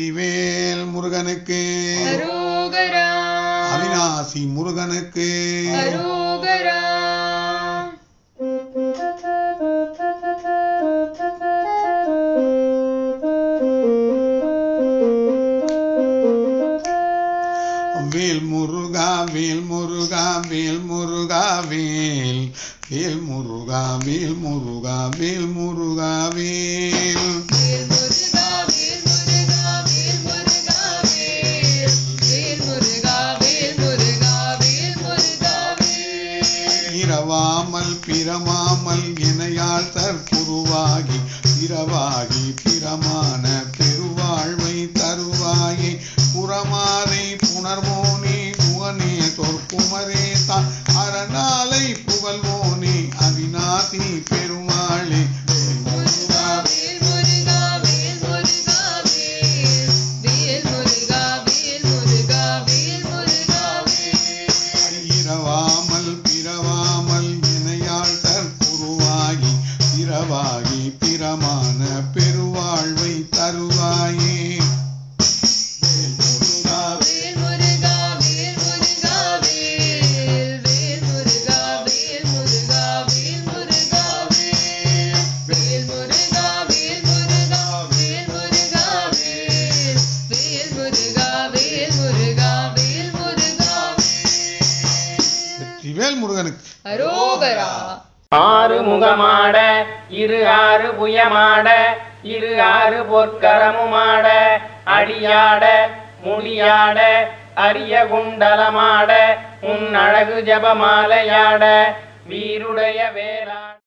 வெற்றிவேல் முருகனுக்கு அரோகரா அவிநாசி முருகனுக்கு அரோகரா வேல் முருகா வேல் முருகா வேல் முருகா வேல் வேல் முருகா வேல் முருகா வேல் முருகா வேல் வேல் முருகா வேல் முருகா வேல் முருகா வேல் வேல் முருகா வேல் முருகா வேல் முருகா வேல் இரவாமல் பிரமாமல் இணையால் தற்புருவாகி பிறவாகி பிரமான பெருவாழ்வை தருவாயே புறமாதை புணர்வோனே புகனே தொற்குமரே தான் அரணாலை புகழ்வோனே அவிநாசி பெருமாளே முருகா வேல் முருகா வேல் முருகா வேல் வேல் முருகா வேல் முருகா வேல் முருகா வேல் இரவாமல் பிறவாமல் இணையால் தற்புருவாகி பிறவாகி பிரமான பெருவாழ்வை தருவாயே வேல் முருகா வேல் முருகா வேல் முருகா வேல் வேல் முருகா வேல் முருகா வேல் முருகா வேல் வேல் முருகா வேல் முருகா வேல் முருகா வேல் வேல் முருகா வேல் முருகா வேல் முருகா வெற்றிவேல் முருகனுக்கு அரோகரா ஆறு முகமாட இரு ஆறு புயமாட இரு ஆறு பொற்கரமுமாட அடியாட முடியாட அரிய குண்டலமாட உன் அழகு ஜபமாலையாட வீருடைய வேளாண்